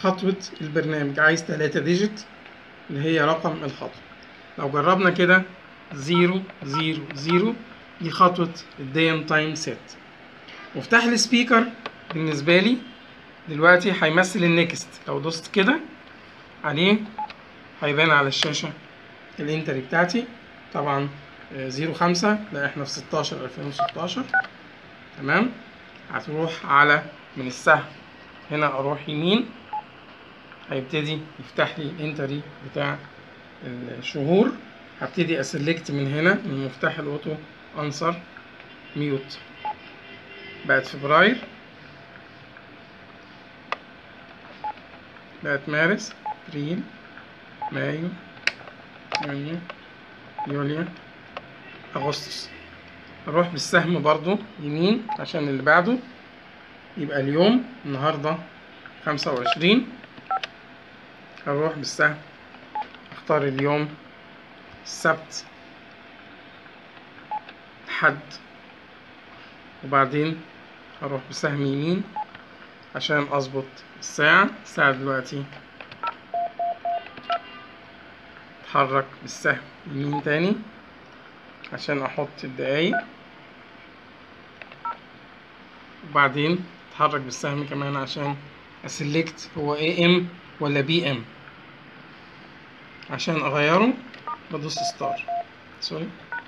خطوة البرنامج عايز تلاتة ديجيت اللي هي رقم الخطوة لو جربنا كده زيرو زيرو زيرو دي خطوة الديم تايم سيت مفتاح السبيكر بالنسبة لي دلوقتي هيمثل النكست لو دوست كده عليه هيبان على الشاشة الانتري بتاعتي طبعا زيرو خمسة لا احنا في ستاشر ألفين وستاشر تمام هتروح على من السهم هنا اروح يمين هيبتدي يفتح لي الانتري بتاع الشهور هبتدي اسلكت من هنا من مفتاح الاوتو انسر ميوت بقت فبراير بقت مارس ابريل مايو يونيو يوليو اغسطس اروح بالسهم برضو يمين عشان اللي بعده يبقى اليوم النهاردة خمسة وعشرين هروح بالسهم اختار اليوم السبت حد وبعدين هروح بسهم يمين عشان اظبط الساعة الساعة دلوقتي اتحرك بالسهم يمين تاني عشان احط الدقايق وبعدين اتحرك بالسهم كمان عشان اسلكت هو اي ام ولا بي ام عشان اغيره بدوس ستار سوري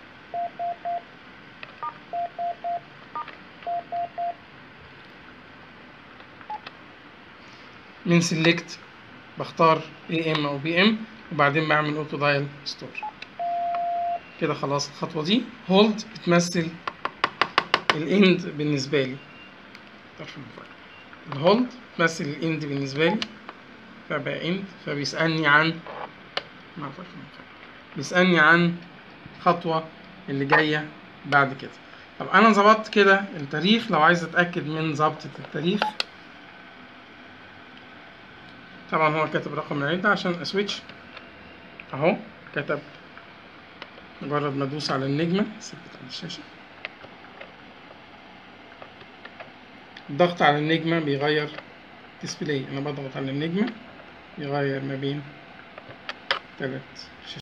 من سيلكت بختار اي ام او بي ام وبعدين بعمل اوتو دايل ستور كده خلاص الخطوه دي هولد بتمثل الاند بالنسبه لي طرف المفاجأة الهولد بتمثل الاند بالنسبه لي فبقى اند فبيسالني عن مع طرف المفاجأة بيسالني عن الخطوه اللي جايه بعد كده طب انا ظبطت كده التاريخ لو عايز اتاكد من ظبطه التاريخ طبعا هو كاتب رقم العدة عشان اسويتش اهو كتب مجرد ما ادوس على النجمة ثبت على الشاشة الضغط على النجمة بيغير ديسبلاي انا بضغط على النجمة يغير ما بين تلات